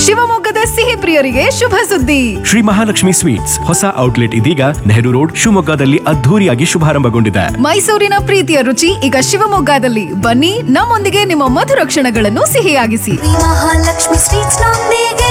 ಶಿವಮೊಗ್ಗದ ಸಿಹಿ ಪ್ರಿಯರಿಗೆ ಶುಭ ಸುದ್ದಿ ಶ್ರೀ ಮಹಾಲಕ್ಷ್ಮಿ ಸ್ವೀಟ್ಸ್ ಹೊಸ ಔಟ್ಲೆಟ್ ಇದೀಗ ನೆಹರು ರೋಡ್ ಶಿವಮೊಗ್ಗದಲ್ಲಿ ಅದ್ಧೂರಿಯಾಗಿ ಶುಭಾರಂಭಗೊಂಡಿದೆ ಮೈಸೂರಿನ ಪ್ರೀತಿಯ ರುಚಿ ಈಗ ಶಿವಮೊಗ್ಗದಲ್ಲಿ ಬನ್ನಿ ನಮ್ಮೊಂದಿಗೆ ನಿಮ್ಮ ಮಧುರ ಕ್ಷಣಗಳನ್ನು ಸಿಹಿಯಾಗಿಸಿ ಮಹಾಲಕ್ಷ್ಮಿ ಸ್ವೀಟ್ಸ್ ನೊಂದಿಗೆ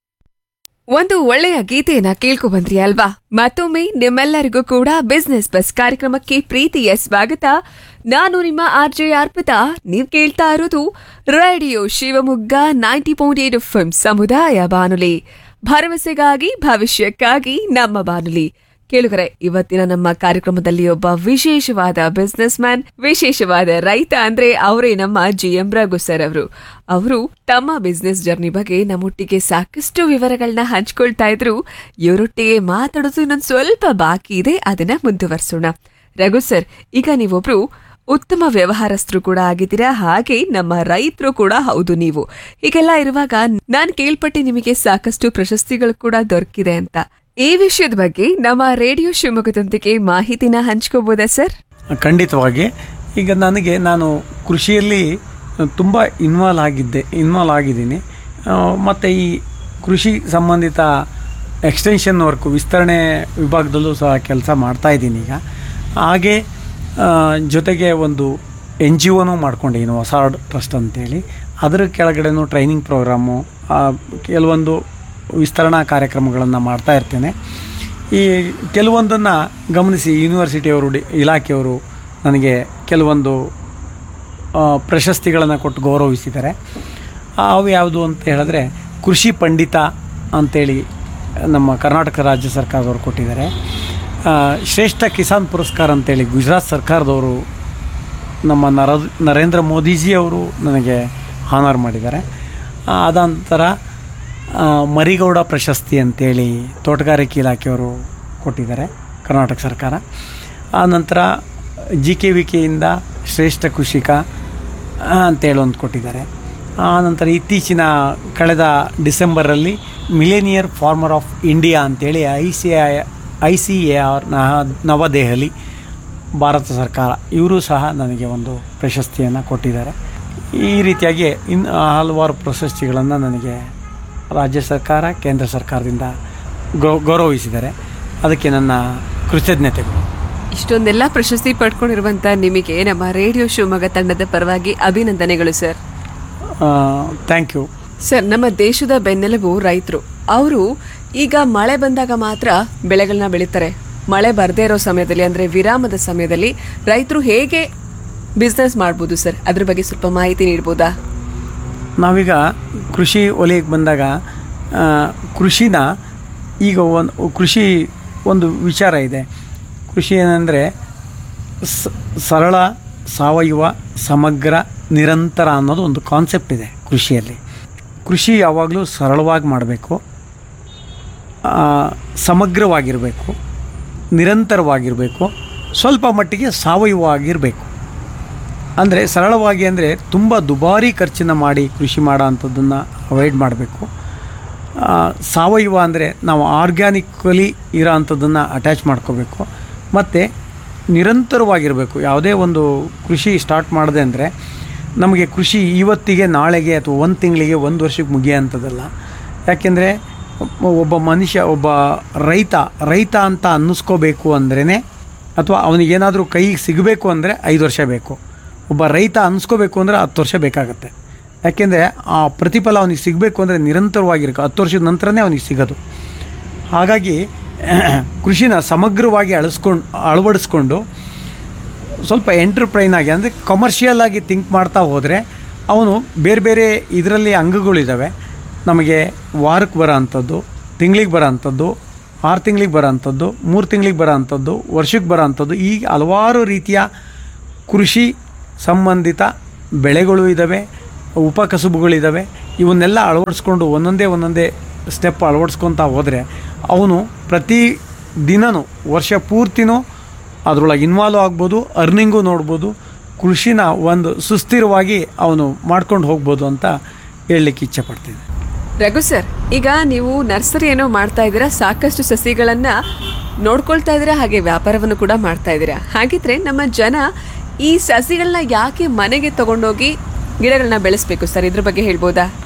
ಒಂದು ಒಳ್ಳೆಯ ಗೀತೆಯನ್ನ ಕೇಳ್ಕೊ ಬಂದ್ರಿ ಅಲ್ವಾ ಮತ್ತೊಮ್ಮೆ ನಿಮ್ಮೆಲ್ಲರಿಗೂ ಕೂಡ ಬಿಸ್ನೆಸ್ ಬಸ್ ಕಾರ್ಯಕ್ರಮಕ್ಕೆ ಪ್ರೀತಿಯ ಸ್ವಾಗತ ನಾನು ನಿಮ್ಮ ಆರ್ ಜೆ ಅರ್ಪಿತಾ ನೀವ್ ಕೇಳ್ತಾ ಇರೋದು radio Shivamogga ninety point eight F ಸಮುದಾಯ ಬಾನುಲಿ ಭರವಸೆಗಾಗಿ ಭವಿಷ್ಯಕ್ಕಾಗಿ ನಮ್ಮ ಬಾನುಲಿ ಕೇಳುಗರೆ ಇವತ್ತಿನ ನಮ್ಮ ಕಾರ್ಯಕ್ರಮದಲ್ಲಿ ಒಬ್ಬ ವಿಶೇಷವಾದ ಬಿಸ್ನೆಸ್ ಮ್ಯಾನ್ ವಿಶೇಷವಾದ ರೈತ ಅಂದ್ರೆ ಅವರೇ ನಮ್ಮ ಜಿ ಎಂ ರಘು ಸರ್ ಅವರು ಅವರು ತಮ್ಮ ಬಿಸ್ನೆಸ್ ಜರ್ನಿ ಬಗ್ಗೆ ನಮ್ಮೊಟ್ಟಿಗೆ ಸಾಕಷ್ಟು ವಿವರಗಳನ್ನ ಹಂಚ್ಕೊಳ್ತಾ ಇದ್ರು ಇವರೊಟ್ಟಿಗೆ ಮಾತಾಡೋದು ಇನ್ನೊಂದು ಸ್ವಲ್ಪ ಬಾಕಿ ಇದೆ ಅದನ್ನ ಮುಂದುವರ್ಸೋಣ ರಘು ಸರ್ ಈಗ ನೀವೊಬ್ರು ಉತ್ತಮ ವ್ಯವಹಾರಸ್ಥರು ಕೂಡ ಆಗಿದ್ದೀರಾ ಹಾಗೆ ನಮ್ಮ ರೈತರು ಕೂಡ ಹೌದು ನೀವು ಹೀಗೆಲ್ಲ ಇರುವಾಗ ನಾನ್ ಕೇಳ್ಪಟ್ಟೆ ನಿಮಗೆ ಸಾಕಷ್ಟು ಪ್ರಶಸ್ತಿಗಳು ಕೂಡ ದೊರಕಿದೆ ಅಂತ ಈ ವಿಷಯದ ಬಗ್ಗೆ ನಮ್ಮ ರೇಡಿಯೋ ಶಿವಮೊಗ್ಗದೊಂದಿಗೆ ಮಾಹಿತಿನ ಹಂಚ್ಕೋಬೋದಾ ಸರ್ ಖಂಡಿತವಾಗಿ ಈಗ ನನಗೆ ನಾನು ಕೃಷಿಯಲ್ಲಿ ತುಂಬ ಇನ್ವಾಲ್ವ್ ಆಗಿದ್ದೆ ಇನ್ವಾಲ್ವ್ ಆಗಿದ್ದೀನಿ ಮತ್ತು ಈ ಕೃಷಿ ಸಂಬಂಧಿತ ಎಕ್ಸ್ಟೆನ್ಷನ್ ವರ್ಕು ವಿಸ್ತರಣೆ ವಿಭಾಗದಲ್ಲೂ ಸಹ ಕೆಲಸ ಮಾಡ್ತಾ ಇದ್ದೀನಿ ಈಗ ಹಾಗೆ ಆ, ಜೊತೆಗೆ ಒಂದು ಎನ್ ಜಿ ಒನೂ ಮಾಡ್ಕೊಂಡಿದ್ದೀನಿ ಹೊಸಾಡ್ ಟ್ರಸ್ಟ್ ಅಂತೇಳಿ ಅದರ ಕೆಳಗಡೆನೂ ಟ್ರೈನಿಂಗ್ ಪ್ರೋಗ್ರಾಮು ಆ, ಕೆಲವೊಂದು ವಿಸ್ತರಣಾ ಕಾರ್ಯಕ್ರಮಗಳನ್ನು ಮಾಡ್ತಾ ಇರ್ತೇನೆ ಈ ಕೆಲವೊಂದನ್ನು ಗಮನಿಸಿ ಯೂನಿವರ್ಸಿಟಿಯವರು ಡಿ ಇಲಾಖೆಯವರು ನನಗೆ ಕೆಲವೊಂದು ಪ್ರಶಸ್ತಿಗಳನ್ನು ಕೊಟ್ಟು ಗೌರವಿಸಿದ್ದಾರೆ ಆ, ಅವು ಯಾವುದು ಅಂತ ಹೇಳಿದ್ರೆ ಕೃಷಿ ಪಂಡಿತ ಅಂತೇಳಿ ನಮ್ಮ ಕರ್ನಾಟಕ ರಾಜ್ಯ ಸರ್ಕಾರದವರು ಕೊಟ್ಟಿದ್ದಾರೆ ಆ, ಶ್ರೇಷ್ಠ ಕಿಸಾನ್ ಪುರಸ್ಕಾರ ಅಂತೇಳಿ ಗುಜರಾತ್ ಸರ್ಕಾರದವರು ನಮ್ಮ ನರ ನರೇಂದ್ರ ಮೋದಿಜಿಯವರು ನನಗೆ ಹಾನರ್ ಮಾಡಿದ್ದಾರೆ ಆ, ಅದಂತರ ಆ, ಮರಿಗೌಡ ಪ್ರಶಸ್ತಿ ಅಂತೇಳಿ ತೋಟಗಾರಿಕೆ ಇಲಾಖೆಯವರು ಕೊಟ್ಟಿದ್ದಾರೆ ಕರ್ನಾಟಕ ಸರ್ಕಾರ ಆ ನಂತರ ಜಿ ಕೆ ವಿ ಕೆಯಿಂದ ಶ್ರೇಷ್ಠ ಕೃಷಿಕ ಆ, ಅಂತೇಳಿ ಒಂದು ಕೊಟ್ಟಿದ್ದಾರೆ ಆ ನಂತರ ಇತ್ತೀಚಿನ ಕಳೆದ ಡಿಸೆಂಬರಲ್ಲಿ ಮಿಲೇನಿಯರ್ ಫಾರ್ಮರ್ ಆಫ್ ಇಂಡಿಯಾ ಅಂತೇಳಿ I C I I C A R Navadehali Bharata ಸರ್ಕಾರ ಇವರು ಸಹ ನನಗೆ ಒಂದು ಪ್ರಶಸ್ತಿಯನ್ನು ಕೊಟ್ಟಿದ್ದಾರೆ ಈ ರೀತಿಯಾಗಿ ಇನ್ನು ಹಲವಾರು ಪ್ರಶಸ್ತಿಗಳನ್ನು ನನಗೆ ರಾಜ್ಯ ಸರ್ಕಾರ ಕೇಂದ್ರ ಸರ್ಕಾರದಿಂದ ಗೌ ಗೌರವಿಸಿದ್ದಾರೆ ಅದಕ್ಕೆ ನನ್ನ ಕೃತಜ್ಞತೆಗಳು ಇಷ್ಟೊಂದೆಲ್ಲ ಪ್ರಶಸ್ತಿ ಪಡ್ಕೊಂಡಿರುವಂತ ನಿಮಗೆ ನಮ್ಮ ರೇಡಿಯೋ ಶಿವಮೊಗ್ಗ ತಂಡದ ಪರವಾಗಿ ಅಭಿನಂದನೆಗಳು ಸರ್ ಥ್ಯಾಂಕ್ ಯು ಸರ್ ನಮ್ಮ ದೇಶದ ಬೆನ್ನೆಲುಬು ರೈತರು ಅವರು ಈಗ ಮಳೆ ಬಂದಾಗ ಮಾತ್ರ ಬೆಳೆಗಳನ್ನ ಬೆಳೀತಾರೆ ಮಳೆ ಬರ್ದೇ ಇರೋ ಸಮಯದಲ್ಲಿ ಅಂದ್ರೆ ವಿರಾಮದ ಸಮಯದಲ್ಲಿ ರೈತರು ಹೇಗೆ ಬಿಸ್ನೆಸ್ ಮಾಡ್ಬೋದು ಸರ್ ಅದ್ರ ಬಗ್ಗೆ ಸ್ವಲ್ಪ ಮಾಹಿತಿ ನೀಡ್ಬೋದಾ ನಾವೀಗ ಕೃಷಿ ವಲಯಕ್ಕೆ ಬಂದಾಗ ಆ, ಕೃಷಿನ ಈಗ ಒಂದು ಕೃಷಿ ಒಂದು ವಿಚಾರ ಇದೆ ಕೃಷಿ ಏನಂದರೆ ಸ- ಸರಳ ಸಾವಯವ ಸಮಗ್ರ ನಿರಂತರ ಅನ್ನೋದು ಒಂದು ಕಾನ್ಸೆಪ್ಟ್ ಇದೆ ಕೃಷಿಯಲ್ಲಿ ಕೃಷಿ ಯಾವಾಗಲೂ ಸರಳವಾಗಿ ಮಾಡಬೇಕು ಸಮಗ್ರವಾಗಿರಬೇಕು ನಿರಂತರವಾಗಿರಬೇಕು ಸ್ವಲ್ಪ ಮಟ್ಟಿಗೆ ಸಾವಯವವಾಗಿರಬೇಕು ಅಂದರೆ ಸರಳವಾಗಿ ಅಂದರೆ ತುಂಬ ದುಬಾರಿ ಖರ್ಚನ್ನು ಮಾಡಿ ಕೃಷಿ ಮಾಡೋ ಅಂಥದ್ದನ್ನು ಅವಾಯ್ಡ್ ಮಾಡಬೇಕು ಸಾವಯವ ಅಂದರೆ ನಾವು ಆರ್ಗ್ಯಾನಿಕಲಿ ಇರೋ ಅಂಥದ್ದನ್ನು ಅಟ್ಯಾಚ್ ಮಾಡ್ಕೋಬೇಕು ಮತ್ತು ನಿರಂತರವಾಗಿರಬೇಕು ಯಾವುದೇ ಒಂದು ಕೃಷಿ ಸ್ಟಾರ್ಟ್ ಮಾಡಿದೆ ಅಂದರೆ ನಮಗೆ ಕೃಷಿ ಇವತ್ತಿಗೆ ನಾಳೆಗೆ ಅಥವಾ ಒಂದು ತಿಂಗಳಿಗೆ ಒಂದು ವರ್ಷಕ್ಕೆ ಮುಗಿಯೋಂಥದ್ದಲ್ಲ ಯಾಕೆಂದರೆ ಒಬ್ಬ ಮನುಷ್ಯ ಒಬ್ಬ ರೈತ ರೈತ ಅಂತ ಅನ್ನಿಸ್ಕೋಬೇಕು ಅಂದ್ರೇ ಅಥವಾ ಅವನಿಗೇನಾದರೂ ಕೈಗೆ ಸಿಗಬೇಕು ಅಂದರೆ ಐದು ವರ್ಷ ಬೇಕು ಒಬ್ಬ ರೈತ ಅನ್ನಿಸ್ಕೋಬೇಕು ಅಂದರೆ ಹತ್ತು ವರ್ಷ ಬೇಕಾಗತ್ತೆ ಯಾಕೆಂದರೆ ಆ ಪ್ರತಿಫಲ ಅವನಿಗೆ ಸಿಗಬೇಕು ಅಂದರೆ ನಿರಂತರವಾಗಿರ್ಬೇಕು ಹತ್ತು ವರ್ಷದ ನಂತರನೇ ಅವನಿಗೆ ಸಿಗೋದು ಹಾಗಾಗಿ ಕೃಷಿನ ಸಮಗ್ರವಾಗಿ ಅಳಿಸ್ಕೊಂಡು ಅಳವಡಿಸ್ಕೊಂಡು ಸ್ವಲ್ಪ ಎಂಟರ್ಪ್ರೈನ್ ಆಗಿ ಅಂದರೆ ಕಮರ್ಷಿಯಲ್ ಆಗಿ ಥಿಂಕ್ ಮಾಡ್ತಾ ಹೋದರೆ ಅವನು ಬೇರೆ ಬೇರೆ ಇದರಲ್ಲಿ ಅಂಗಗಳಿದ್ದಾವೆ ನಮಗೆ ವಾರಕ್ಕೆ ಬರೋ ಅಂಥದ್ದು ತಿಂಗಳಿಗೆ ಬರೋ ಅಂಥದ್ದು ಆರು ತಿಂಗಳಿಗೆ ಬರೋ ಅಂಥದ್ದು ಮೂರು ತಿಂಗಳಿಗೆ ಬರೋ ಅಂಥದ್ದು ವರ್ಷಕ್ಕೆ ಬರೋ ಅಂಥದ್ದು ಈಗ ಹಲವಾರು ರೀತಿಯ ಕೃಷಿ ಸಂಬಂಧಿತ ಬೆಳೆಗಳು ಇದ್ದಾವೆ ಉಪಕಸುಬುಗಳಿದ್ದಾವೆ ಇವನ್ನೆಲ್ಲ ಅಳವಡಿಸ್ಕೊಂಡು ಒಂದೊಂದೇ ಒಂದೊಂದೇ ಸ್ಟೆಪ್ ಅಳವಡಿಸ್ಕೊತಾ ಹೋದರೆ ಅವನು ಪ್ರತಿ ದಿನವೂ ವರ್ಷ ಪೂರ್ತಿನೂ ಅದರೊಳಗೆ ಇನ್ವಾಲ್ವ್ ಆಗ್ಬೋದು ಅರ್ನಿಂಗು ನೋಡ್ಬೋದು ಕೃಷಿನ ಒಂದು ಸುಸ್ಥಿರವಾಗಿ ಅವನು ಮಾಡ್ಕೊಂಡು ಹೋಗ್ಬೋದು ಅಂತ ಹೇಳಲಿಕ್ಕೆ ಇಚ್ಛೆ ಪಡ್ತೀನಿ ರಘು ಸರ್ ಈಗ ನೀವು ನರ್ಸರಿ ಏನೋ ಮಾಡ್ತಾ ಇದ್ದೀರಾ ಸಾಕಷ್ಟು ಸಸಿಗಳನ್ನ ನೋಡ್ಕೊಳ್ತಾ ಇದ್ದೀರಾ ಹಾಗೆ ವ್ಯಾಪಾರವನ್ನು ಕೂಡ ಮಾಡ್ತಾ ಇದ್ದೀರಾ ಹಾಗಿದ್ರೆ ನಮ್ಮ ಜನ ಈ ಸಸಿಗಳನ್ನ ಯಾಕೆ ಮನೆಗೆ ತಗೊಂಡೋಗಿ ಗಿಡಗಳನ್ನ ಬೆಳೆಸ್ಬೇಕು ಸರ್ ಇದ್ರ ಬಗ್ಗೆ ಹೇಳ್ಬೋದಾ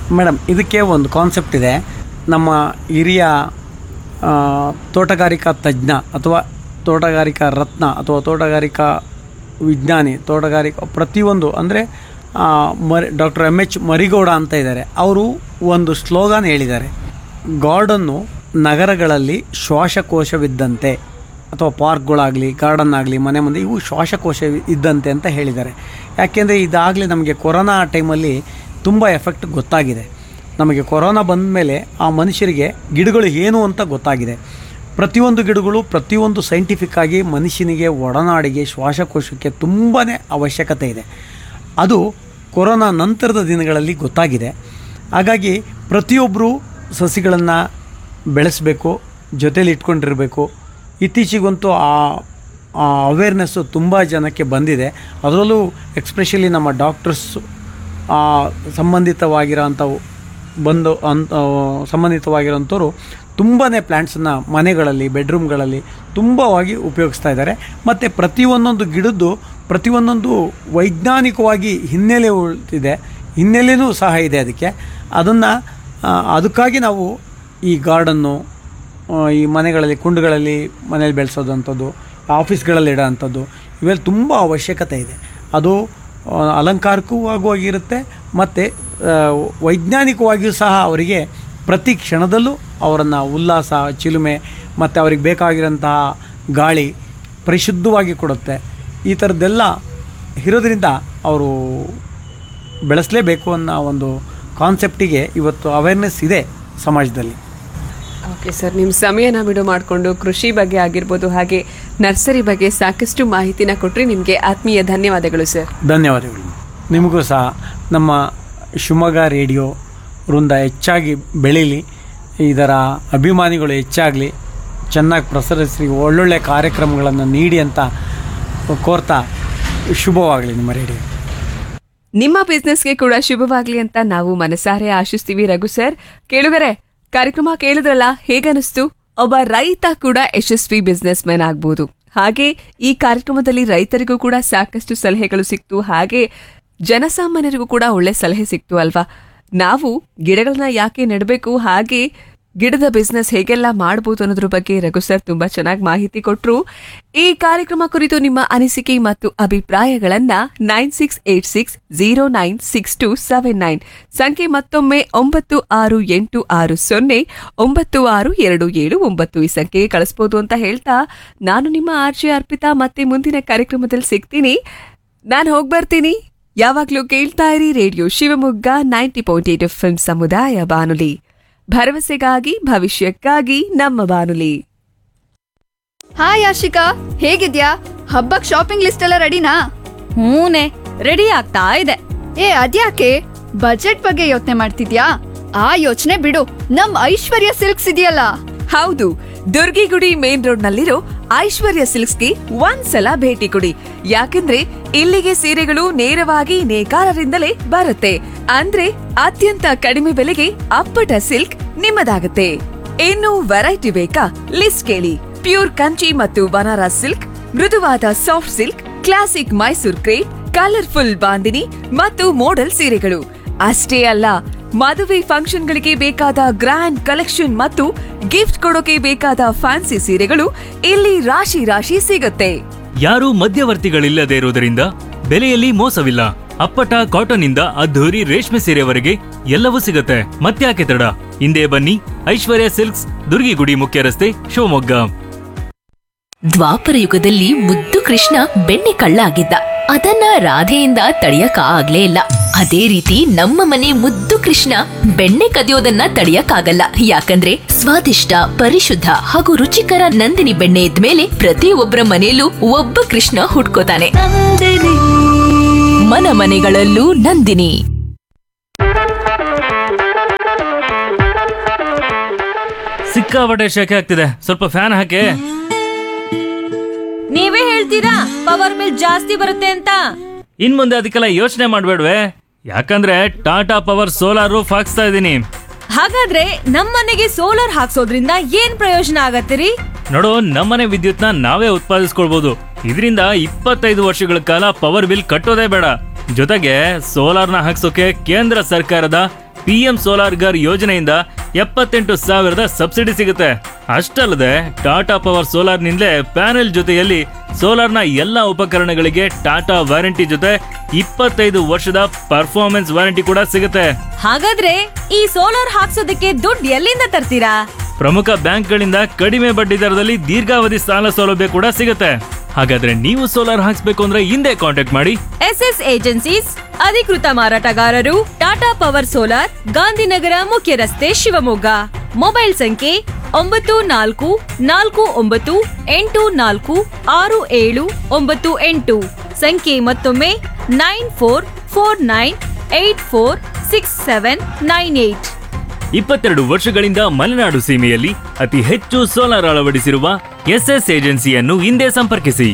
ಮೇಡಮ್ ಇದಕ್ಕೆ ಒಂದು ಕಾನ್ಸೆಪ್ಟ್ ಇದೆ ನಮ್ಮ ಹಿರಿಯ ಆ, ತೋಟಗಾರಿಕಾ ತಜ್ಞ ಅಥವಾ ತೋಟಗಾರಿಕಾ ರತ್ನ ಅಥವಾ ತೋಟಗಾರಿಕಾ ವಿಜ್ಞಾನಿ ತೋಟಗಾರಿಕಾ ಪ್ರತಿಯೊಂದು ಅಂದರೆ ಮರಿ ಡಾಕ್ಟರ್ ಎಮ್ ಎಚ್ ಮರಿಗೌಡ ಅಂತ ಇದ್ದಾರೆ ಅವರು ಒಂದು ಸ್ಲೋಗಾನ್ ಹೇಳಿದ್ದಾರೆ ಗಾರ್ಡನ್ನು ನಗರಗಳಲ್ಲಿ ಶ್ವಾಸಕೋಶವಿದ್ದಂತೆ ಅಥವಾ ಪಾರ್ಕ್ಗಳಾಗಲಿ ಗಾರ್ಡನ್ ಆಗಲಿ ಮನೆ ಮುಂದೆ ಇವು ಶ್ವಾಸಕೋಶ ಇದ್ದಂತೆ ಅಂತ ಹೇಳಿದ್ದಾರೆ ಯಾಕೆಂದರೆ ಇದಾಗಲೇ ನಮಗೆ ಕೊರೋನಾ ಟೈಮಲ್ಲಿ ತುಂಬ ಎಫೆಕ್ಟ್ ಗೊತ್ತಾಗಿದೆ ನಮಗೆ ಕೊರೋನಾ ಬಂದ ಮೇಲೆ ಆ ಮನುಷ್ಯರಿಗೆ ಗಿಡಗಳು ಏನು ಅಂತ ಗೊತ್ತಾಗಿದೆ ಪ್ರತಿಯೊಂದು ಗಿಡಗಳು ಪ್ರತಿಯೊಂದು ಸೈಂಟಿಫಿಕ್ ಆಗಿ ಮನುಷ್ಯನಿಗೆ ಒಡನಾಡಿಗೆ ಶ್ವಾಸಕೋಶಕ್ಕೆ ತುಂಬಾ ಅವಶ್ಯಕತೆ ಇದೆ ಅದು ಕೊರೋನಾ ನಂತರದ ದಿನಗಳಲ್ಲಿ ಗೊತ್ತಾಗಿದೆ ಹಾಗಾಗಿ ಪ್ರತಿಯೊಬ್ಬರು ಸಸಿಗಳನ್ನು ಬೆಳೆಸಬೇಕು ಜೊತೇಲಿ ಇಟ್ಕೊಂಡಿರಬೇಕು ಇತ್ತೀಚೆಗಂತೂ ಆ ಆ ಅವೇರ್ನೆಸ್ಸು ತುಂಬ ಜನಕ್ಕೆ ಬಂದಿದೆ ಅದರಲ್ಲೂ ಎಕ್ಸ್ಪೆಷಲಿ ನಮ್ಮ ಡಾಕ್ಟರ್ಸ್ ಸಂಬಂಧಿತವಾಗಿರೋಂಥವು ಬಂದು ಅಂತ ಸಂಬಂಧಿತವಾಗಿರೋಂಥವ್ರು ತುಂಬಾ ಪ್ಲ್ಯಾಂಟ್ಸನ್ನು ಮನೆಗಳಲ್ಲಿ ಬೆಡ್ರೂಮ್ಗಳಲ್ಲಿ ತುಂಬವಾಗಿ ಉಪಯೋಗಿಸ್ತಾ ಇದ್ದಾರೆ ಮತ್ತು ಪ್ರತಿಯೊಂದೊಂದು ಗಿಡದ್ದು ಪ್ರತಿಯೊಂದೊಂದು ವೈಜ್ಞಾನಿಕವಾಗಿ ಹಿನ್ನೆಲೆ ಇದೆ ಹಿನ್ನೆಲೆನೂ ಸಹ ಇದೆ ಅದಕ್ಕೆ ಅದನ್ನು ಅದಕ್ಕಾಗಿ ನಾವು ಈ ಗಾರ್ಡನ್ನು ಆ, ಈ ಮನೆಗಳಲ್ಲಿ ಕುಂಡುಗಳಲ್ಲಿ ಮನೇಲಿ ಬೆಳೆಸೋದಂಥದ್ದು ಆಫೀಸ್ಗಳಲ್ಲಿ ಇಡೋವಂಥದ್ದು ಇವೆಲ್ಲ ತುಂಬ ಅವಶ್ಯಕತೆ ಇದೆ ಅದು ಆ, ಅಲಂಕಾರಕ್ಕೂ ಆಗುವಾಗಿರುತ್ತೆ ಮತ್ತು ವೈಜ್ಞಾನಿಕವಾಗಿಯೂ ಸಹ ಅವರಿಗೆ ಪ್ರತಿ ಕ್ಷಣದಲ್ಲೂ ಅವರನ್ನು ಉಲ್ಲಾಸ ಚಿಲುಮೆ ಮತ್ತು ಅವ್ರಿಗೆ ಬೇಕಾಗಿರೋಂತಹ ಗಾಳಿ ಪರಿಶುದ್ಧವಾಗಿ ಕೊಡುತ್ತೆ ಈ ಥರದ್ದೆಲ್ಲ ಇರೋದ್ರಿಂದ ಅವರು ಬೆಳೆಸಲೇಬೇಕು ಅನ್ನೋ ಒಂದು ಕಾನ್ಸೆಪ್ಟಿಗೆ ಇವತ್ತು ಅವೇರ್ನೆಸ್ ಇದೆ ಸಮಾಜದಲ್ಲಿ ಓಕೆ ಸರ್ ನಿಮ್ಮ ಸಮಯನ ಬಿಡು ಮಾಡಿಕೊಂಡು ಕೃಷಿ ಬಗ್ಗೆ ಆಗಿರ್ಬೋದು ಹಾಗೆ ನರ್ಸರಿ ಬಗ್ಗೆ ಸಾಕಷ್ಟು ಮಾಹಿತಿನ ಕೊಟ್ಟರೆ ನಿಮಗೆ ಆತ್ಮೀಯ ಧನ್ಯವಾದಗಳು ಸರ್ ಧನ್ಯವಾದಗಳು ನಿಮಗೂ ಸಹ ನಮ್ಮ ಶಿವಮೊಗ್ಗ ರೇಡಿಯೋ ವೃಂದ ಹೆಚ್ಚಾಗಿ ಬೆಳೀಲಿ ಇದರ ಅಭಿಮಾನಿಗಳು ಹೆಚ್ಚಾಗಲಿ ಚೆನ್ನಾಗಿ ಪ್ರಸರಿಸಿ ಒಳ್ಳೊಳ್ಳೆ ಕಾರ್ಯಕ್ರಮಗಳನ್ನು ನೀಡಿ ಅಂತ ಕೋರ್ತಾ ಶುಭವಾಗಲಿ ನಿಮ್ಮ ರೇಡಿಯೋ ನಿಮ್ಮ ಬಿಸ್ನೆಸ್ಗೆ ಕೂಡ ಶುಭವಾಗ್ಲಿ ಅಂತ ನಾವು ಮನಸಾರೆ ಆಶಿಸ್ತೀವಿ ರಘು ಸರ್ ಕೇಳುಗರೆ ಕಾರ್ಯಕ್ರಮ ಕೇಳಿದ್ರಲ್ಲ ಹೇಗನಿಸ್ತು ಒಬ್ಬ ರೈತ ಕೂಡ ಯಶಸ್ವಿ ಬಿಸ್ನೆಸ್ ಮ್ಯಾನ್ ಆಗ್ಬೋದು ಹಾಗೆ ಈ ಕಾರ್ಯಕ್ರಮದಲ್ಲಿ ರೈತರಿಗೂ ಕೂಡ ಸಾಕಷ್ಟು ಸಲಹೆಗಳು ಸಿಕ್ತು ಹಾಗೆ ಜನಸಾಮಾನ್ಯರಿಗೂ ಕೂಡ ಒಳ್ಳೆ ಸಲಹೆ ಸಿಕ್ತು ಅಲ್ವಾ ನಾವು ಗಿಡಗಳನ್ನ ಯಾಕೆ ನೆಡಬೇಕು ಹಾಗೆ ಗಿಡದ ಬಿಸ್ನೆಸ್ ಹೇಗೆಲ್ಲ ಮಾಡ್ಬೋದು ಅನ್ನೋದ್ರ ಬಗ್ಗೆ ರಘು ಸರ್ ತುಂಬಾ ಚೆನ್ನಾಗಿ ಮಾಹಿತಿ ಕೊಟ್ರು ಈ ಕಾರ್ಯಕ್ರಮ ಕುರಿತು ನಿಮ್ಮ ಅನಿಸಿಕೆ ಮತ್ತು ಅಭಿಪ್ರಾಯಗಳನ್ನ nine six eight six zero nine six two seven nine ಸಂಖ್ಯೆ ಮತ್ತೊಮ್ಮೆ ಒಂಬತ್ತು ಆರು ಎಂಟು ಆರು ಸೊನ್ನೆ ಒಂಬತ್ತು ಆರು ಎರಡು ಏಳು ಒಂಬತ್ತು ಈ ಸಂಖ್ಯೆಗೆ ಕಳಿಸ್ಬೋದು ಅಂತ ಹೇಳ್ತಾ ನಾನು ನಿಮ್ಮ ಆರ್ಜೆ ಅರ್ಪಿತಾ ಮತ್ತೆ ಮುಂದಿನ ಕಾರ್ಯಕ್ರಮದಲ್ಲಿ ಸಿಗ್ತೀನಿ ನಾನು ಹೋಗ್ ಬರ್ತೀನಿ ಯಾವಾಗ್ಲೂ ಕೇಳ್ತಾ ಇರಿ radio Shivamogga ninety point eight F ಸಮುದಾಯ ಬಾನುಲಿ ಭರವಸೆಗಾಗಿ ಭವಿಷ್ಯಕ್ಕಾಗಿ ನಮ್ಮ ಬಾನುಲಿ ಹಾಯ್ ಆಶಿಕಾ ಹೇಗಿದ್ಯಾ ಹಬ್ಬಕ್ ಶಾಪಿಂಗ್ ಲಿಸ್ಟ್ ಎಲ್ಲ ರೆಡಿನಾ ಹೂನೆ ರೆಡಿ ಆಗ್ತಾ ಇದೆ ಏ ಅದ್ಯಾಕೆ ಬಜೆಟ್ ಬಗ್ಗೆ ಯೋಚನೆ ಮಾಡ್ತಿದ್ಯಾ ಆ ಯೋಚನೆ ಬಿಡು ನಮ್ ಐಶ್ವರ್ಯ ಸಿಲ್ಕ್ಸ್ ಇದೆಯಲ್ಲ ಹೌದು ದುರ್ಗಿಗುಡಿ ಮೇನ್ ರೋಡ್ ನಲ್ಲಿರೋ ಐಶ್ವರ್ಯ ಸಿಲ್ಕ್ಸ್ಗೆ ಒಂದ್ಸಲ ಭೇಟಿ ಕೊಡಿ ಯಾಕಂದ್ರೆ ಇಲ್ಲಿಗೆ ಸೀರೆಗಳು ನೇರವಾಗಿ ನೇಕಾರರಿಂದಲೇ ಬರುತ್ತೆ ಅಂದ್ರೆ ಅತ್ಯಂತ ಕಡಿಮೆ ಬೆಲೆಗೆ ಅಪ್ಪಟ ಸಿಲ್ಕ್ ನಿಮ್ಮದಾಗುತ್ತೆ ಇನ್ನು ವೆರೈಟಿ ಬೇಕಾ ಲಿಸ್ಟ್ ಕೇಳಿ ಪ್ಯೂರ್ ಕಂಚಿ ಮತ್ತು ಬನಾರಸ್ ಸಿಲ್ಕ್ ಮೃದುವಾದ soft silk classic Mysore crepe colourful bandhani ಮತ್ತು ಮೋಡಲ್ ಸೀರೆಗಳು ಅಷ್ಟೇ ಅಲ್ಲ ಮದುವೆ ಫಂಕ್ಷನ್ಗಳಿಗೆ ಬೇಕಾದ ಗ್ರ್ಯಾಂಡ್ ಕಲೆಕ್ಷನ್ ಮತ್ತು ಗಿಫ್ಟ್ ಕೊಡೋಕೆ ಬೇಕಾದ ಫ್ಯಾನ್ಸಿ ಸೀರೆಗಳು ಇಲ್ಲಿ ರಾಶಿ ರಾಶಿ ಸಿಗುತ್ತೆ ಯಾರೂ ಮಧ್ಯವರ್ತಿಗಳಿಲ್ಲದೆ ಇರುವುದರಿಂದ ಬೆಲೆಯಲ್ಲಿ ಮೋಸವಿಲ್ಲ ಅಪ್ಪಟ ಕಾಟನ್ ಇಂದ ಅದ್ಧೂರಿ ರೇಷ್ಮೆ ಸೀರೆವರೆಗೆ ಎಲ್ಲವೂ ಸಿಗುತ್ತೆ ಮತ್ತ್ಯಾಕೆ ತಡ ಹಿಂದೆ ಬನ್ನಿ ಐಶ್ವರ್ಯ ಸಿಲ್ಕ್ಸ್ ದುರ್ಗಿಗುಡಿ ಮುಖ್ಯ ರಸ್ತೆ ಶಿವಮೊಗ್ಗ ದ್ವಾಪರ ಯುಗದಲ್ಲಿ ಮುದ್ದು ಕೃಷ್ಣ ಬೆಣ್ಣೆ ಕಳ್ಳ ಆಗಿದ್ದ ಅದನ್ನ ರಾಧೆಯಿಂದ ತಡೆಯಕ ಆಗ್ಲೇ ಇಲ್ಲ ಅದೇ ರೀತಿ ನಮ್ಮ ಮನೆ ಮುದ್ದು ಕೃಷ್ಣ ಬೆಣ್ಣೆ ಕದಿಯೋದನ್ನ ತಡೆಯಕ್ಕಾಗಲ್ಲ ಯಾಕಂದ್ರೆ ಸ್ವಾದಿಷ್ಟ ಪರಿಶುದ್ಧ ಹಾಗೂ ರುಚಿಕರ ನಂದಿನಿ ಬೆಣ್ಣೆ ಇದ್ಮೇಲೆ ಪ್ರತಿಯೊಬ್ಬರ ಮನೆಯಲ್ಲೂ ಒಬ್ಬ ಕೃಷ್ಣ ಹುಟ್ಕೋತಾನೆ ಮನ ಮನೆಗಳಲ್ಲೂ ನಂದಿನಿ ಸಿಕ್ಕಾಪಟ್ಟೆ ಶೆಕೆ ಆಗ್ತಿದೆ ಸ್ವಲ್ಪ ಫ್ಯಾನ್ ಹಾಕಿ ನೀವೇ ಹೇಳ್ತೀರಾ ಪವರ್ ಬಿಲ್ ಜಾಸ್ತಿ ಬರುತ್ತೆ ಅಂತ ಇನ್ ಮುಂದೆ ಅದಕ್ಕೆಲ್ಲ ಯೋಚನೆ ಮಾಡ್ಬೇಡ್ವೆ ಯಾಕಂದ್ರೆ ಟಾಟಾ ಪವರ್ ಸೋಲಾರ್ ರೂಫ್ ಹಾಕ್ಸ್ತಾ ಇದ್ದೀನಿ ಹಾಗಾದ್ರೆ ನಮ್ಮನೆಗೆ ಸೋಲಾರ್ ಹಾಕ್ಸೋದ್ರಿಂದ ಏನ್ ಪ್ರಯೋಜನ ಆಗತ್ತಿರಿ ನೋಡು ನಮ್ಮನೆ ವಿದ್ಯುತ್ನ ನಾವೇ ಉತ್ಪಾದಿಸ್ಕೊಳ್ಬಹುದು ಇದರಿಂದ ಇಪ್ಪತ್ತೈದು ವರ್ಷಗಳ ಕಾಲ ಪವರ್ ಬಿಲ್ ಕಟ್ಟೋದೇ ಬೇಡ ಜೊತೆಗೆ ಸೋಲಾರ್ನ ಹಾಕ್ಸೋಕೆ ಕೇಂದ್ರ ಸರ್ಕಾರದ ಪಿ ಎಂ ಸೋಲಾರ್ ಗರ್ ಯೋಜನೆಯಿಂದ ಎಪ್ಪತ್ತೆಂಟು ಸಾವಿರದ ಸಬ್ಸಿಡಿ ಸಿಗುತ್ತೆ ಅಷ್ಟಲ್ಲದೆ ಟಾಟಾ ಪವರ್ ಸೋಲಾರ್ನಿಂದಲೇ ಪ್ಯಾನೆಲ್ ಜೊತೆಯಲ್ಲಿ ಸೋಲಾರ್ನ ಎಲ್ಲ ಉಪಕರಣಗಳಿಗೆ ಟಾಟಾ ವಾರಂಟಿ ಜೊತೆ ಇಪ್ಪತ್ತೈದು ವರ್ಷದ ಪರ್ಫಾರ್ಮೆನ್ಸ್ ವಾರಂಟಿ ಕೂಡ ಸಿಗುತ್ತೆ ಹಾಗಾದ್ರೆ ಈ ಸೋಲಾರ್ ಹಾಕ್ಸೋದಕ್ಕೆ ದುಡ್ಡು ಎಲ್ಲಿಂದ ತರ್ತೀರಾ ಪ್ರಮುಖ ಬ್ಯಾಂಕ್ಗಳಿಂದ ಕಡಿಮೆ ಬಡ್ಡಿ ದರದಲ್ಲಿ ದೀರ್ಘಾವಧಿ ಸಾಲ ಸೌಲಭ್ಯ ಕೂಡ ಸಿಗುತ್ತೆ ಹಾಗಾದ್ರೆ ನೀವು ಸೋಲಾರ್ ಹಾಕ್ಸ್ಬೇಕು ಅಂದ್ರೆ ಹಿಂದೆ ಕಾಂಟ್ಯಾಕ್ಟ್ ಮಾಡಿ ಎಸ್ ಎಸ್ ಏಜೆನ್ಸೀಸ್ ಅಧಿಕೃತ ಮಾರಾಟಗಾರರು ಟಾಟಾ ಪವರ್ ಸೋಲಾರ್ ಗಾಂಧಿನಗರ ಮುಖ್ಯ ರಸ್ತೆ ಶಿವಮೊಗ್ಗ ಮೊಬೈಲ್ ಸಂಖ್ಯೆ ಒಂಬತ್ತು ನಾಲ್ಕು ನಾಲ್ಕು ಒಂಬತ್ತು ಎಂಟು ನಾಲ್ಕು ಆರು ಏಳು ಒಂಬತ್ತು ಎಂಟು ಸಂಖ್ಯೆ ಮತ್ತೊಮ್ಮೆ nine four four nine eight four six seven nine eight ಇಪ್ಪತ್ತೆರಡು ವರ್ಷಗಳಿಂದ ಮಲೆನಾಡು ಸೀಮೆಯಲ್ಲಿ ಅತಿ ಹೆಚ್ಚು ಸೋಲಾರ್ ಅಳವಡಿಸಿರುವ ಎಸ್ಎಸ್ ಏಜೆನ್ಸಿಯನ್ನು ಹಿಂದೆ ಸಂಪರ್ಕಿಸಿ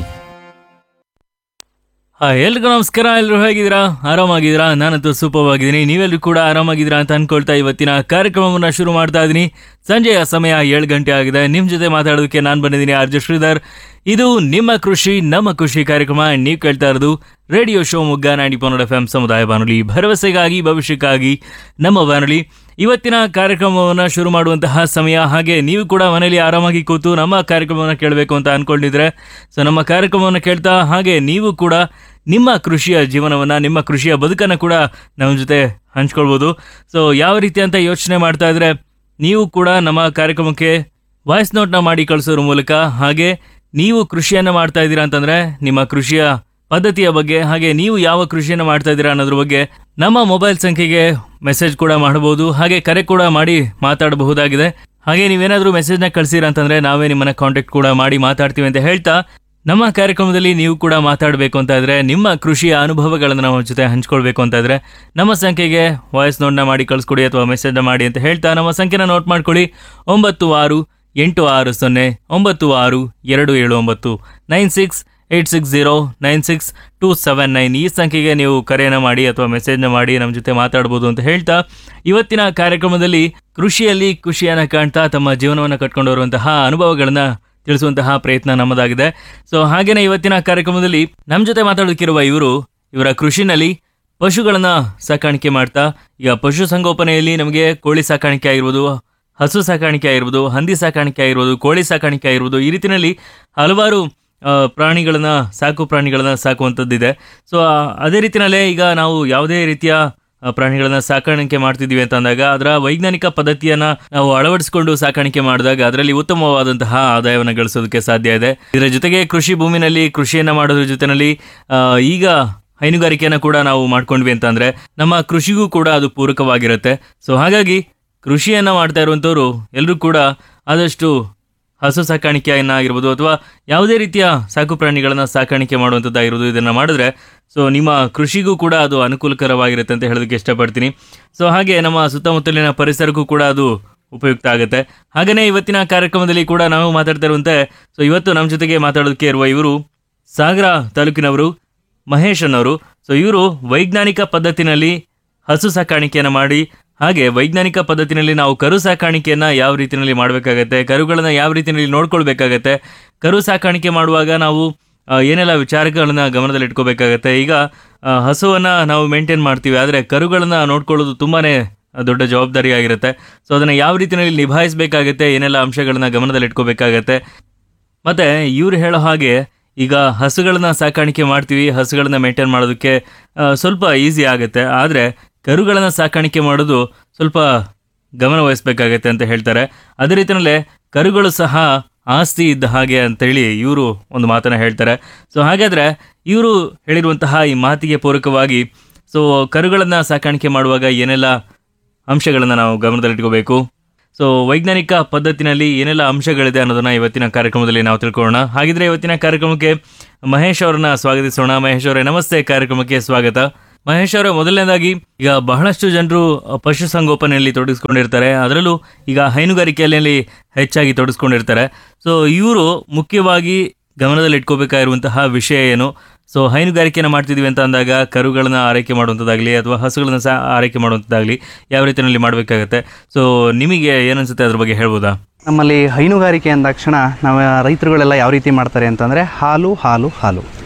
ಹಾಯ್ ಎಲ್ರಿಗೂ ನಮಸ್ಕಾರ ಎಲ್ಲರೂ ಹೇಗಿದ್ದೀರಾ ಆರಾಮಾಗಿದ್ದೀರಾ ನಾನಂತೂ ಸೂಪರ್ ಆಗಿದ್ದೀನಿ ನೀವೆಲ್ಲರೂ ಕೂಡ ಆರಾಮಾಗಿದ್ದೀರಾ ಅಂತ ಅನ್ಕೊಳ್ತಾ ಇವತ್ತಿನ ಕಾರ್ಯಕ್ರಮವನ್ನು ಶುರು ಮಾಡ್ತಾ ಇದ್ದೀನಿ ಸಂಜೆಯ ಸಮಯ ಏಳು ಗಂಟೆ ಆಗಿದೆ ನಿಮ್ಮ ಜೊತೆ ಮಾತಾಡೋದಕ್ಕೆ ನಾನು ಬಂದಿದ್ದೀನಿ ಆರ್ ಜೆ ಶ್ರೀಧರ್ ಇದು ನಿಮ್ಮ ಕೃಷಿ ನಮ್ಮ ಖುಷಿ ಕಾರ್ಯಕ್ರಮ ನೀವು ಕೇಳ್ತಾ ಇರೋದು ರೇಡಿಯೋ ಶೋ ಮುಗ್ಗ ನಾಡಿ ಪನ್ನಡ ಎಫ್ ಎಂ ಸಮುದಾಯ ಬಾನುಲಿ ಭರವಸೆಗಾಗಿ ಭವಿಷ್ಯಕ್ಕಾಗಿ ನಮ್ಮ ಬಾನುಲಿ ಇವತ್ತಿನ ಕಾರ್ಯಕ್ರಮವನ್ನು ಶುರು ಮಾಡುವಂತಹ ಸಮಯ ಹಾಗೆ ನೀವು ಕೂಡ ಮನೆಯಲ್ಲಿ ಆರಾಮಾಗಿ ಕೂತು ನಮ್ಮ ಕಾರ್ಯಕ್ರಮವನ್ನು ಕೇಳಬೇಕು ಅಂತ ಅನ್ಕೊಂಡಿದ್ರೆ ಸೊ ನಮ್ಮ ಕಾರ್ಯಕ್ರಮವನ್ನು ಕೇಳ್ತಾ ಹಾಗೆ ನೀವು ಕೂಡ ನಿಮ್ಮ ಕೃಷಿಯ ಜೀವನವನ್ನು ನಿಮ್ಮ ಕೃಷಿಯ ಬದುಕನ್ನು ಕೂಡ ನಮ್ಮ ಜೊತೆ ಹಂಚ್ಕೊಳ್ಬೋದು ಸೊ ಯಾವ ರೀತಿ ಅಂತ ಯೋಚನೆ ಮಾಡ್ತಾ ಇದ್ರೆ ನೀವು ಕೂಡ ನಮ್ಮ ಕಾರ್ಯಕ್ರಮಕ್ಕೆ ವಾಯ್ಸ್ ನೋಟ್ನ ಮಾಡಿ ಕಳಿಸೋದ್ರ ಮೂಲಕ ಹಾಗೆ ನೀವು ಕೃಷಿಯನ್ನು ಮಾಡ್ತಾ ಇದ್ದೀರಾ ಅಂತಂದ್ರೆ ನಿಮ್ಮ ಕೃಷಿಯ ಪದ್ಧತಿಯ ಬಗ್ಗೆ ಹಾಗೆ ನೀವು ಯಾವ ಕೃಷಿಯನ್ನು ಮಾಡ್ತಾ ಇದ್ದೀರಾ ಅನ್ನೋದ್ರ ಬಗ್ಗೆ ನಮ್ಮ ಮೊಬೈಲ್ ಸಂಖ್ಯೆಗೆ ಮೆಸೇಜ್ ಕೂಡ ಮಾಡಬಹುದು ಹಾಗೆ ಕರೆ ಕೂಡ ಮಾಡಿ ಮಾತಾಡಬಹುದಾಗಿದೆ ಹಾಗೆ ನೀವೇನಾದರೂ ಮೆಸೇಜ್ನ ಕಳಿಸಿರ ಅಂತಂದ್ರೆ ನಾವೇ ನಿಮ್ಮನ್ನ ಕಾಂಟ್ಯಾಕ್ಟ್ ಕೂಡ ಮಾಡಿ ಮಾತಾಡ್ತೀವಿ ಅಂತ ಹೇಳ್ತಾ ನಮ್ಮ ಕಾರ್ಯಕ್ರಮದಲ್ಲಿ ನೀವು ಕೂಡ ಮಾತಾಡಬೇಕು ಅಂತ ಇದ್ರೆ ನಿಮ್ಮ ಕೃಷಿಯ ಅನುಭವಗಳನ್ನು ನಮ್ಮ ಜೊತೆ ಹಂಚ್ಕೊಳ್ಬೇಕು ಅಂತ ಇದ್ರೆ ನಮ್ಮ ಸಂಖ್ಯೆಗೆ ವಾಯ್ಸ್ ನೋಟ್ನ ಮಾಡಿ ಕಳಿಸ್ಕೊಡಿ ಅಥವಾ ಮೆಸೇಜ್ನ ಮಾಡಿ ಅಂತ ಹೇಳ್ತಾ ನಮ್ಮ ಸಂಖ್ಯೆನ ನೋಟ್ ಮಾಡ್ಕೊಳ್ಳಿ ಒಂಬತ್ತು ಆರು ಎಂಟು ಆರು ಸೊನ್ನೆ ಒಂಬತ್ತು ಆರು ಎರಡು ಏಳು ಒಂಬತ್ತು nine six eight six zero nine six two seven nine ಈ ಸಂಖ್ಯೆಗೆ ನೀವು ಕರೆಯನ್ನು ಮಾಡಿ ಅಥವಾ ಮೆಸೇಜ್ನ ಮಾಡಿ ನಮ್ಮ ಜೊತೆ ಮಾತಾಡ್ಬೋದು ಅಂತ ಹೇಳ್ತಾ ಇವತ್ತಿನ ಕಾರ್ಯಕ್ರಮದಲ್ಲಿ ಕೃಷಿಯಲ್ಲಿ ಖುಷಿಯನ್ನು ಕಾಣ್ತಾ ತಮ್ಮ ಜೀವನವನ್ನು ಕಟ್ಕೊಂಡು ಬರುವಂತಹ ಅನುಭವಗಳನ್ನು ತಿಳಿಸುವಂತಹ ಪ್ರಯತ್ನ ನಮ್ಮದಾಗಿದೆ ಸೊ ಹಾಗೇನೆ ಇವತ್ತಿನ ಕಾರ್ಯಕ್ರಮದಲ್ಲಿ ನಮ್ಮ ಜೊತೆ ಮಾತಾಡೋದಕ್ಕಿರುವ ಇವರು ಇವರ ಕೃಷಿನಲ್ಲಿ ಪಶುಗಳನ್ನ ಸಾಕಾಣಿಕೆ ಮಾಡ್ತಾ ಈಗ ಪಶು ಸಂಗೋಪನೆಯಲ್ಲಿ ನಮಗೆ ಕೋಳಿ ಸಾಕಾಣಿಕೆ ಆಗಿರ್ಬೋದು ಹಸು ಸಾಕಾಣಿಕೆ ಆಗಿರ್ಬೋದು ಹಂದಿ ಸಾಕಾಣಿಕೆ ಆಗಿರ್ಬೋದು ಕೋಳಿ ಸಾಕಾಣಿಕೆ ಆಗಿರ್ಬೋದು ಈ ರೀತಿಯಲ್ಲಿ ಹಲವಾರು ಆ, ಪ್ರಾಣಿಗಳನ್ನ ಸಾಕು ಪ್ರಾಣಿಗಳನ್ನ ಸಾಕುವಂಥದ್ದಿದೆ ಸೊ ಆ, ಅದೇ ರೀತಿಯಲ್ಲೇ ಈಗ ನಾವು ಯಾವುದೇ ರೀತಿಯ ಆ, ಪ್ರಾಣಿಗಳನ್ನ ಸಾಕಾಣಿಕೆ ಮಾಡ್ತಿದ್ದೀವಿ ಅಂತ ಅಂದಾಗ ಅದರ ವೈಜ್ಞಾನಿಕ ಪದ್ಧತಿಯನ್ನ ನಾವು ಅಳವಡಿಸಿಕೊಂಡು ಸಾಕಾಣಿಕೆ ಮಾಡಿದಾಗ ಅದರಲ್ಲಿ ಉತ್ತಮವಾದಂತಹ ಆದಾಯವನ್ನು ಗಳಿಸೋದಕ್ಕೆ ಸಾಧ್ಯ ಇದೆ ಇದರ ಜೊತೆಗೆ ಕೃಷಿ ಭೂಮಿನಲ್ಲಿ ಕೃಷಿಯನ್ನ ಮಾಡೋದ್ರ ಜೊತೆನಲ್ಲಿ ಆ, ಈಗ ಹೈನುಗಾರಿಕೆಯನ್ನು ಕೂಡ ನಾವು ಮಾಡ್ಕೊಂಡ್ವಿ ಅಂತಂದ್ರೆ ನಮ್ಮ ಕೃಷಿಗೂ ಕೂಡ ಅದು ಪೂರಕವಾಗಿರುತ್ತೆ ಸೊ ಹಾಗಾಗಿ ಕೃಷಿಯನ್ನ ಮಾಡ್ತಾ ಇರುವಂಥವ್ರು ಎಲ್ಲರೂ ಕೂಡ ಆದಷ್ಟು ಹಸು ಸಾಕಾಣಿಕೆಯನ್ನ ಆಗಿರ್ಬೋದು ಅಥವಾ ಯಾವುದೇ ರೀತಿಯ ಸಾಕು ಪ್ರಾಣಿಗಳನ್ನ ಸಾಕಾಣಿಕೆ ಮಾಡುವಂಥದ್ದಾಗಿರ್ಬೋದು ಇದನ್ನ ಮಾಡಿದ್ರೆ ಸೊ ನಿಮ್ಮ ಕೃಷಿಗೂ ಕೂಡ ಅದು ಅನುಕೂಲಕರವಾಗಿರುತ್ತೆ ಅಂತ ಹೇಳೋದಕ್ಕೆ ಇಷ್ಟಪಡ್ತೀನಿ ಸೊ ಹಾಗೆ ನಮ್ಮ ಸುತ್ತಮುತ್ತಲಿನ ಪರಿಸರಕ್ಕೂ ಕೂಡ ಅದು ಉಪಯುಕ್ತ ಆಗುತ್ತೆ ಹಾಗೆಯೇ ಇವತ್ತಿನ ಕಾರ್ಯಕ್ರಮದಲ್ಲಿ ಕೂಡ ನಾವು ಮಾತಾಡ್ತಾ ಇರುವಂತೆ ಸೊ ಇವತ್ತು ನಮ್ಮ ಜೊತೆಗೆ ಮಾತಾಡೋದಕ್ಕೆ ಇರುವ ಇವರು ಸಾಗರ ತಾಲೂಕಿನವರು ಮಹೇಶ್ ಅನ್ನೋರು ಸೊ ಇವರು ವೈಜ್ಞಾನಿಕ ಪದ್ಧತಿನಲ್ಲಿ ಹಸು ಸಾಕಾಣಿಕೆಯನ್ನು ಮಾಡಿ ಹಾಗೆ ವೈಜ್ಞಾನಿಕ ಪದ್ಧತಿನಲ್ಲಿ ನಾವು ಕರು ಸಾಕಾಣಿಕೆಯನ್ನ ಯಾವ ರೀತಿಯಲ್ಲಿ ಮಾಡಬೇಕಾಗತ್ತೆ ಕರುಗಳನ್ನ ಯಾವ ರೀತಿಯಲ್ಲಿ ನೋಡ್ಕೊಳ್ಬೇಕಾಗತ್ತೆ ಕರು ಸಾಕಾಣಿಕೆ ಮಾಡುವಾಗ ನಾವು ಆ, ಏನೆಲ್ಲ ವಿಚಾರಗಳನ್ನ ಗಮನದಲ್ಲಿ ಇಟ್ಕೋಬೇಕಾಗತ್ತೆ ಈಗ ಆ, ಹಸುವನ್ನ ನಾವು ಮೇಂಟೈನ್ ಮಾಡ್ತೀವಿ ಆದರೆ ಕರುಗಳನ್ನ ನೋಡ್ಕೊಳ್ಳೋದು ತುಂಬಾನೇ ದೊಡ್ಡ ಜವಾಬ್ದಾರಿ ಆಗಿರುತ್ತೆ ಸೊ ಅದನ್ನ ಯಾವ ರೀತಿಯಲ್ಲಿ ನಿಭಾಯಿಸಬೇಕಾಗತ್ತೆ ಏನೆಲ್ಲ ಅಂಶಗಳನ್ನ ಗಮನದಲ್ಲಿ ಇಟ್ಕೋಬೇಕಾಗತ್ತೆ ಮತ್ತೆ ಇವ್ರು ಹೇಳೋ ಹಾಗೆ ಈಗ ಹಸುಗಳನ್ನ ಸಾಕಾಣಿಕೆ ಮಾಡ್ತೀವಿ ಹಸುಗಳನ್ನ ಮೇಂಟೈನ್ ಮಾಡೋದಕ್ಕೆ ಆ, ಸ್ವಲ್ಪ ಈಸಿ ಆಗುತ್ತೆ ಆದರೆ ಕರುಗಳನ್ನ ಸಾಕಾಣಿಕೆ ಮಾಡೋದು ಸ್ವಲ್ಪ ಗಮನ ವಹಿಸ್ಬೇಕಾಗತ್ತೆ ಅಂತ ಹೇಳ್ತಾರೆ ಅದೇ ರೀತಿಯಲ್ಲೇ ಕರುಗಳು ಸಹ ಆಸ್ತಿ ಇದ್ದ ಹಾಗೆ ಅಂತೇಳಿ ಇವರು ಒಂದು ಮಾತನ್ನ ಹೇಳ್ತಾರೆ ಸೊ ಹಾಗಾದ್ರೆ ಇವರು ಹೇಳಿರುವಂತಹ ಈ ಮಾತಿಗೆ ಪೂರಕವಾಗಿ ಸೊ ಕರುಗಳನ್ನ ಸಾಕಾಣಿಕೆ ಮಾಡುವಾಗ ಏನೆಲ್ಲ ಅಂಶಗಳನ್ನು ನಾವು ಗಮನದಲ್ಲಿಟ್ಕೋಬೇಕು ಸೊ ವೈಜ್ಞಾನಿಕ ಪದ್ಧತಿನಲ್ಲಿ ಏನೆಲ್ಲ ಅಂಶಗಳಿದೆ ಅನ್ನೋದನ್ನ ಇವತ್ತಿನ ಕಾರ್ಯಕ್ರಮದಲ್ಲಿ ನಾವು ತಿಳ್ಕೊಳ್ಳೋಣ ಹಾಗಿದ್ರೆ ಇವತ್ತಿನ ಕಾರ್ಯಕ್ರಮಕ್ಕೆ ಮಹೇಶ್ ಅವರನ್ನ ಸ್ವಾಗತಿಸೋಣ ಮಹೇಶ್ ಅವರೇ ನಮಸ್ತೆ ಕಾರ್ಯಕ್ರಮಕ್ಕೆ ಸ್ವಾಗತ ಮಹೇಶ್ ಅವರೇ ಮೊದಲನೇದಾಗಿ ಈಗ ಬಹಳಷ್ಟು ಜನರು ಪಶು ಸಂಗೋಪನೆಯಲ್ಲಿ ತೊಡಗಿಸ್ಕೊಂಡಿರ್ತಾರೆ ಅದರಲ್ಲೂ ಈಗ ಹೈನುಗಾರಿಕೆಯಲ್ಲಿ ಹೆಚ್ಚಾಗಿ ತೊಡಗಿಸ್ಕೊಂಡಿರ್ತಾರೆ ಸೊ ಇವರು ಮುಖ್ಯವಾಗಿ ಗಮನದಲ್ಲಿ ಇಟ್ಕೋಬೇಕಾಗಿರುವಂತಹ ವಿಷಯ ಏನು ಸೊ ಹೈನುಗಾರಿಕೆಯನ್ನು ಮಾಡ್ತಿದ್ವಿ ಅಂತ ಅಂದಾಗ ಕರುಗಳನ್ನ ಆರೈಕೆ ಮಾಡುವಂಥದ್ದಾಗಲಿ ಅಥವಾ ಹಸುಗಳನ್ನ ಸಹ ಆರೈಕೆ ಮಾಡುವಂಥದ್ದಾಗಲಿ ಯಾವ ರೀತಿಯಲ್ಲಿ ಮಾಡಬೇಕಾಗತ್ತೆ ಸೊ ನಿಮಗೆ ಏನನ್ಸುತ್ತೆ ಅದ್ರ ಬಗ್ಗೆ ಹೇಳ್ಬೋದಾ ನಮ್ಮಲ್ಲಿ ಹೈನುಗಾರಿಕೆ ಅಂದಾಕ್ಷಣ ನಾವು ರೈತರುಗಳೆಲ್ಲ ಯಾವ ರೀತಿ ಮಾಡ್ತಾರೆ ಅಂತಂದರೆ ಹಾಲು ಹಾಲು ಹಾಲು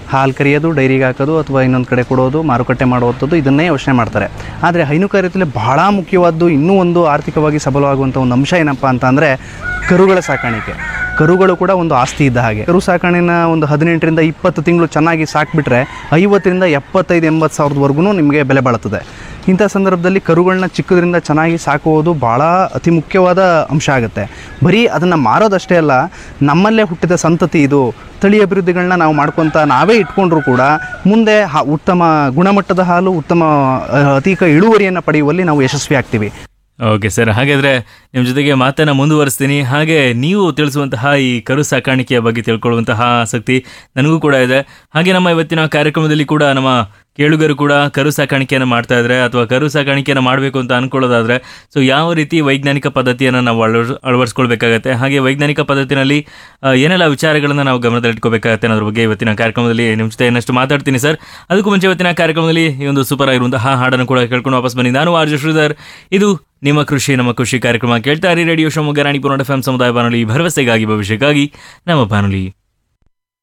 ಹಾಲು ಕರಿಯೋದು ಡೈರಿಗೆ ಹಾಕೋದು ಅಥವಾ ಇನ್ನೊಂದು ಕಡೆ ಕೊಡೋದು ಮಾರುಕಟ್ಟೆ ಮಾಡುವಂಥದ್ದು ಇದನ್ನೇ ಯೋಚನೆ ಮಾಡ್ತಾರೆ ಆದರೆ ಹೈನುಗಾರಿಕೆಯಲ್ಲಿ ಬಹಳ ಮುಖ್ಯವಾದ್ದು ಇನ್ನೂ ಒಂದು ಆರ್ಥಿಕವಾಗಿ ಸಬಲವಾಗುವಂಥ ಒಂದು ಅಂಶ ಏನಪ್ಪ ಅಂತ ಅಂದರೆ ಕರುಗಳ ಸಾಕಾಣಿಕೆ ಕರುಗಳು ಕೂಡ ಒಂದು ಆಸ್ತಿ ಇದ್ದ ಹಾಗೆ ಕರು ಸಾಕಾಣಿನ ಒಂದು ಹದಿನೆಂಟರಿಂದ ಇಪ್ಪತ್ತು ತಿಂಗಳು ಚೆನ್ನಾಗಿ ಸಾಕ್ಬಿಟ್ರೆ ಐವತ್ತರಿಂದ ಎಪ್ಪತ್ತೈದು ಎಂಬತ್ತು ಸಾವಿರದವರೆಗೂ ನಿಮಗೆ ಬೆಲೆ ಬಾಳುತ್ತದೆ ಇಂಥ ಸಂದರ್ಭದಲ್ಲಿ ಕರುಗಳನ್ನ ಚಿಕ್ಕದ್ರಿಂದ ಚೆನ್ನಾಗಿ ಸಾಕುವುದು ಭಾಳ ಅತಿ ಮುಖ್ಯವಾದ ಅಂಶ ಆಗುತ್ತೆ ಬರೀ ಅದನ್ನು ಮಾರೋದಷ್ಟೇ ಅಲ್ಲ ನಮ್ಮಲ್ಲೇ ಹುಟ್ಟಿದ ಸಂತತಿ ಇದು ತಳಿ ಅಭಿವೃದ್ಧಿಗಳನ್ನ ನಾವು ಮಾಡ್ಕೊತ ನಾವೇ ಇಟ್ಕೊಂಡ್ರೂ ಕೂಡ ಮುಂದೆ ಹಾ ಉತ್ತಮ ಗುಣಮಟ್ಟದ ಹಾಲು ಉತ್ತಮ ಅ, ಅಧಿಕ ಇಳುವರಿಯನ್ನು ಪಡೆಯುವಲ್ಲಿ ನಾವು ಯಶಸ್ವಿ ಆಗ್ತೀವಿ ಓಕೆ ಸರ್ ಹಾಗಾದ್ರೆ ನಿಮ್ಮ ಜೊತೆಗೆ ಮಾತನ್ನ ಮುಂದುವರಿಸ್ತೀನಿ ಹಾಗೆ ನೀವು ತಿಳಿಸುವಂತಹ ಈ ಕರು ಸಾಕಾಣಿಕೆಯ ಬಗ್ಗೆ ತಿಳ್ಕೊಳ್ಳುವಂತಹ ಆಸಕ್ತಿ ನನಗೂ ಕೂಡ ಇದೆ ಹಾಗೆ ನಮ್ಮ ಇವತ್ತಿನ ಕಾರ್ಯಕ್ರಮದಲ್ಲಿ ಕೂಡ ನಮ್ಮ ಕೇಳುಗರು ಕೂಡ ಕರು ಸಾಕಾಣಿಕೆಯನ್ನು ಮಾಡ್ತಾ ಇದ್ರೆ ಅಥವಾ ಕರು ಸಾಕಾಣಿಕೆಯನ್ನು ಮಾಡಬೇಕು ಅಂತ ಅನ್ಕೊಳ್ಳೋದಾದ್ರೆ ಸೊ ಯಾವ ರೀತಿ ವೈಜ್ಞಾನಿಕ ಪದ್ಧತಿಯನ್ನು ನಾವು ಅಳವಡಿಸ್ ಅಳವಡಿಸ್ಕೊಳ್ಬೇಕಾಗತ್ತೆ ಹಾಗೆ ವೈಜ್ಞಾನಿಕ ಪದ್ಧತಿನಲ್ಲಿ ಆ, ಏನೆಲ್ಲ ವಿಚಾರಗಳನ್ನು ನಾವು ಗಮನದಲ್ಲಿಟ್ಕೋಬೇಕಾಗತ್ತೆ ಅನ್ನೋದ್ರ ಬಗ್ಗೆ ಇವತ್ತಿನ ಕಾರ್ಯಕ್ರಮದಲ್ಲಿ ನಿಮ್ಮ ಜೊತೆ ಇನ್ನಷ್ಟು ಮಾತಾಡ್ತೀನಿ ಸರ್ ಅದಕ್ಕೂ ಮುಂಚೆ ಇವತ್ತಿನ ಕಾರ್ಯಕ್ರಮದಲ್ಲಿ ಈ ಒಂದು ಸೂಪರ್ ಆಗಿರುವಂತಹ ಹಾಡನ್ನು ಕೂಡ ಕೇಳ್ಕೊಂಡು ವಾಪಸ್ ಬನ್ನಿ ನಾನು ಆರ್ಜು ಶ್ರೀಧರ್ ಇದು ನಿಮ್ಮ ಕೃಷಿ ನಮ್ಮ ಕೃಷಿ ಕಾರ್ಯಕ್ರಮ ಕೇಳ್ತಾ ಇರಿ radio Shivamogga Ranipura F M ಸಮುದಾಯ ಬಾನುಲಿ ಭರವಸೆಗಾಗಿ ಭವಿಷ್ಯಕ್ಕಾಗಿ ನಮ್ಮ ಬಾನುಲಿ